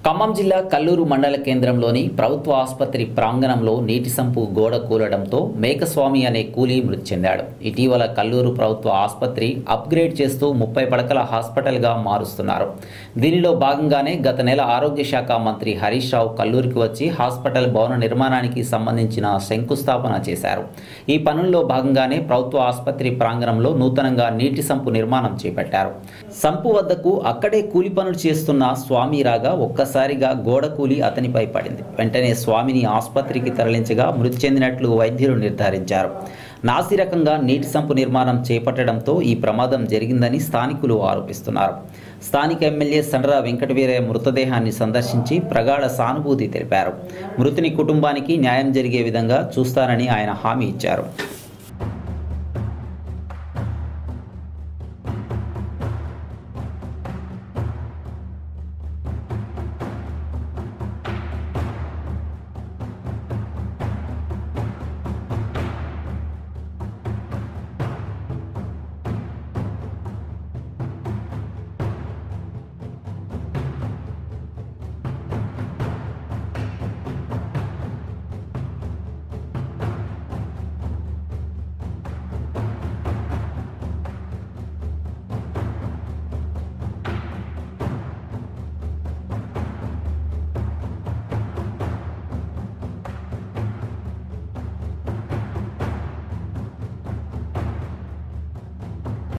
ఖమ్మం జిల్లా కల్లూరు మండల కేంద్రంలోని ప్రభుత్వ ఆసుపత్రి ప్రాంగణంలో నీటి సంపు గోడ కూలడంతో మేకస్వామి అనే కూలీ మృతి చెందాడు ఇటీవల కల్లూరు ప్రభుత్వ ఆసుపత్రి అప్గ్రేడ్ చేస్తూ ముప్పై పడకల హాస్పిటల్గా మారుస్తున్నారు దీనిలో భాగంగానే గత నెల ఆరోగ్య శాఖ మంత్రి హరీష్ రావు కల్లూరుకి వచ్చి హాస్పిటల్ భవన నిర్మాణానికి సంబంధించిన శంకుస్థాపన చేశారు ఈ పనుల్లో భాగంగానే ప్రభుత్వ ఆసుపత్రి ప్రాంగణంలో నూతనంగా నీటి సంపు నిర్మాణం చేపట్టారు సంపు వద్దకు అక్కడే కూలి పనులు చేస్తున్న స్వామి రాగా ఒక్కసారిగా గోడ కూలి అతనిపై పడింది వెంటనే స్వామిని ఆసుపత్రికి తరలించగా మృతి చెందినట్లు వైద్యులు నిర్ధారించారు నాసిరకంగా నీటి సంపు నిర్మాణం చేపట్టడంతో ఈ ప్రమాదం జరిగిందని స్థానికులు ఆరోపిస్తున్నారు స్థానిక ఎమ్మెల్యే సండ్ర వెంకటవీరయ్య మృతదేహాన్ని సందర్శించి ప్రగాఢ సానుభూతి తెలిపారు మృతుని కుటుంబానికి న్యాయం జరిగే విధంగా చూస్తారని ఆయన హామీ ఇచ్చారు